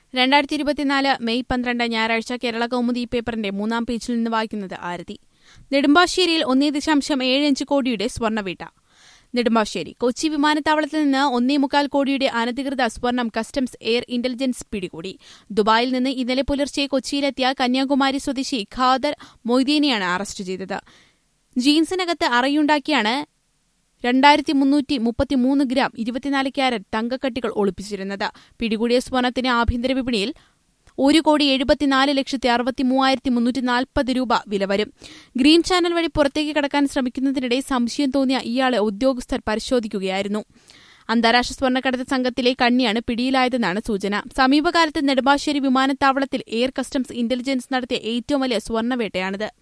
രണ്ടായിരത്തി ഇരുപത്തിനാല് മെയ് പന്ത്രണ്ട് ഞായറാഴ്ച കേരള കൗമുദി പേപ്പറിന്റെ മൂന്നാം പേജിൽ നിന്ന് വായിക്കുന്നത് ആരതി നെടുമ്പാശ്ശേരിയിൽ ഒന്നേ ദശാംശം ഏഴ് അഞ്ച് കോടിയുടെ സ്വർണ്ണവേട്ട നെടുമ്പാശ്ശേരി കൊച്ചി വിമാനത്താവളത്തിൽ നിന്ന് ഒന്നേ മുക്കാൽ കോടിയുടെ അനധികൃത സ്വർണം കസ്റ്റംസ് എയർ ഇന്റലിജൻസ് പിടികൂടി ദുബായിൽ നിന്ന് ഇന്നലെ പുലർച്ചെ കൊച്ചിയിലെത്തിയ കന്യാകുമാരി സ്വദേശി ഖാദർ മൊയ്തീനെയാണ് അറസ്റ്റ് ചെയ്തത് ജീൻസിനകത്ത് അറയുണ്ടാക്കിയാണ് രണ്ടായിരത്തി മുന്നൂറ്റി മുപ്പത്തിമൂന്ന് ഗ്രാം ഇരുപത്തിനാല് ക്യാരറ്റ് തങ്കക്കട്ടികൾ ഒളിപ്പിച്ചിരുന്നത് പിടികൂടിയ സ്വർണത്തിന് ആഭ്യന്തര വിപണിയിൽ ഒരു കോടി എഴുപത്തിനാല് ലക്ഷത്തി അറുപത്തി മൂവായിരത്തി മുന്നൂറ്റി നാൽപ്പത് രൂപ വില വരും ഗ്രീൻ ചാനൽ വഴി പുറത്തേക്ക് കടക്കാൻ ശ്രമിക്കുന്നതിനിടെ സംശയം തോന്നിയ ഇയാളെ ഉദ്യോഗസ്ഥർ പരിശോധിക്കുകയായിരുന്നു അന്താരാഷ്ട്ര സ്വർണ്ണക്കടത്ത് സംഘത്തിലെ കണ്ണിയാണ് പിടിയിലായതെന്നാണ് സൂചന സമീപകാലത്ത് നെടുമ്പാശ്ശേരി വിമാനത്താവളത്തിൽ എയർ കസ്റ്റംസ് ഇന്റലിജൻസ് നടത്തിയ ഏറ്റവും വലിയ സ്വർണ്ണവേട്ടയാണിത്